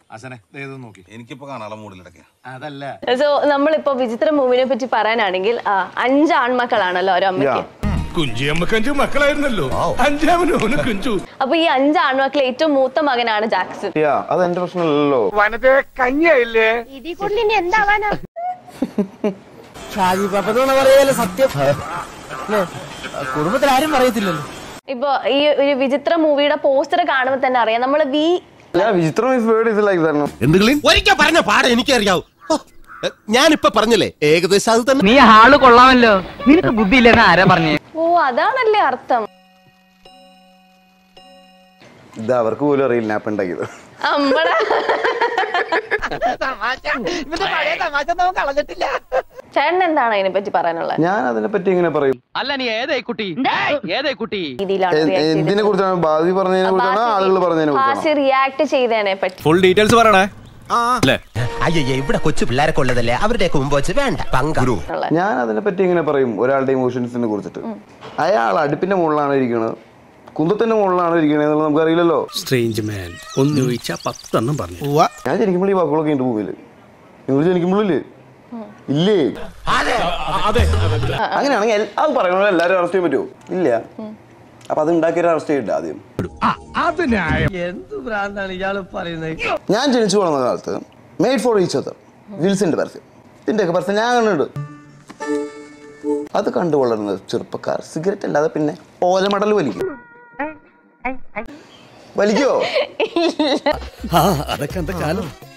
അസനെ ഏത് നോക്കി എനിക്കിപ്പോ കാണാനുള്ള മൂഡിലിടയ്ക്കാ അതല്ല സോ നമ്മളിപ്പോ വിചിത്ര മൂവിനെ പറ്റി പറയാനാണെങ്കിൽ ആ, അഞ്ച് ആൺമക്കളാണല്ലോ ഒരു അമ്മയ്ക്ക് കുഞ്ചിയമ്മക്ക് അഞ്ചു മക്കളായിരുന്നല്ലോ അഞ്ചാമനും അവന് കുഞ്ചു അപ്പൊ ഈ അഞ്ച് ആൺമക്കളിൽ ഏറ്റവും മൂത്ത മകനാണ് ജാക്സൺ യാ അത് എന്റെ പ്രശ്നമല്ലല്ലോ ഇതിൽ കൂടുതൽ ഇനി എന്താവാനാ കുടുംബത്തിൽ ആരും പറയത്തില്ലല്ലോ ഇപ്പൊ ഈ ഒരു വിചിത്ര മൂവിയുടെ പോസ്റ്റർ കാണുമ്പോൾ തന്നെ അറിയാം നമ്മൾ വി ഞാൻ വിചിത്രം ഇസ് വേർഡ് ഇസ് ലൈക്ക് തന്നെ എന്തെങ്കിലും ഒരിക്കൽ പറഞ്ഞ പാഠം എനിക്കറിയാവൂ ഞാനിപ്പോ പറഞ്ഞില്ലേ ഏകദേശം അത് തന്നെ നീ ആള് കൊള്ളാമല്ലോ നിനക്ക് ബുദ്ധിയില്ലെന്ന് ആരാ പറഞ്ഞേ ഓ അതാണല്ലേ അർത്ഥം ഇത് അവർക്ക് പോലും അറിയില്ല ഞാൻ ഉണ്ടാക്കിയത് അമ്മടാ ചേട്ടൻ എന്താണ് അതിനെ പറ്റി പറയാനുള്ളത് ഞാൻ അതിനെ പറ്റി ഇങ്ങനെ പറയും അല്ല നീ ഏതായി കുട്ടി ഏതായി കുട്ടി രീതിയിലാണ് എ- react എന്തിനെ ചെയ്തത്. കുറിച്ചാണ് ഭാവി പറഞ്ഞതിനെ കുറിച്ചാണോ ആളുകൾ പറഞ്ഞതിനെ കുറിച്ചാണോ ഹാസി റിയാക്ട് ചെയ്തതിനെ പറ്റി ഫുൾ ഡീറ്റെയിൽസ് പറയണേ അയ്യേ ഇവിടെ കൊച്ചു പിള്ളേരെ കൊള്ളതല്ലേ അവരുടെയൊക്കെ മുമ്പ് വെച്ച് വേണ്ട പങ്ക ഉള്ളത്. ഞാൻ അതിനെ പറ്റി ഇങ്ങനെ പറയും ഒരാളുടെ ഇമോഷൻസിനെ കുറിച്ചിട്ട് അയാൾ അടുപ്പിന്റെ മുകളിലാണ് ഇരിക്കുന്നത് കുന്തത്തിന്റെ മുകളിലാണ് ഇരിക്കണത് എന്നുള്ളത് നമുക്കറിയില്ലല്ലോ സ്ട്രേഞ്ച് മാൻ ഒന്ന് ചോദിച്ചാ പത്തെണ്ണം പറഞ്ഞു ഞാൻ ജനിക്കുമ്പോൾ ഈ വാക്കുകളൊക്കെ ഉണ്ട് മൂവില് നിങ്ങൾ ജനിക്കുമ്പോഴില്ലേ ഇല്ലേ അങ്ങനെയാണെങ്കിൽ എൽ- അത് പറയണോ എല്ലാവരും അറസ്റ്റ് ചെയ്യാൻ പറ്റുമോ ഇല്ല അപ്പൊ അത് ഉണ്ടാക്കിയൊരു അറസ്റ്റ് ചെയ്തിട്ട് ആദ്യം എന്ത് ഭ്രാന്താണ് ഇയാള് പറയുന്നത് ഞാൻ ജനിച്ചു വളർന്ന കാലത്ത് മെയ്ഡ് ഫോർ ഈച്ച് അതർ വിൽസിന്റെ പരസ്യം ഇതിന്റെയൊക്കെ പരസ്യം ഞാൻ കണ്ടിട്ടുണ്ട് അത് കണ്ടു വളർന്ന ചെറുപ്പക്കാർ സിഗരറ്റ് അല്ലാതെ പിന്നെ ഓലമടൽ വലിക്കും വലിക്കോ അതൊക്കെ എന്താ കാലം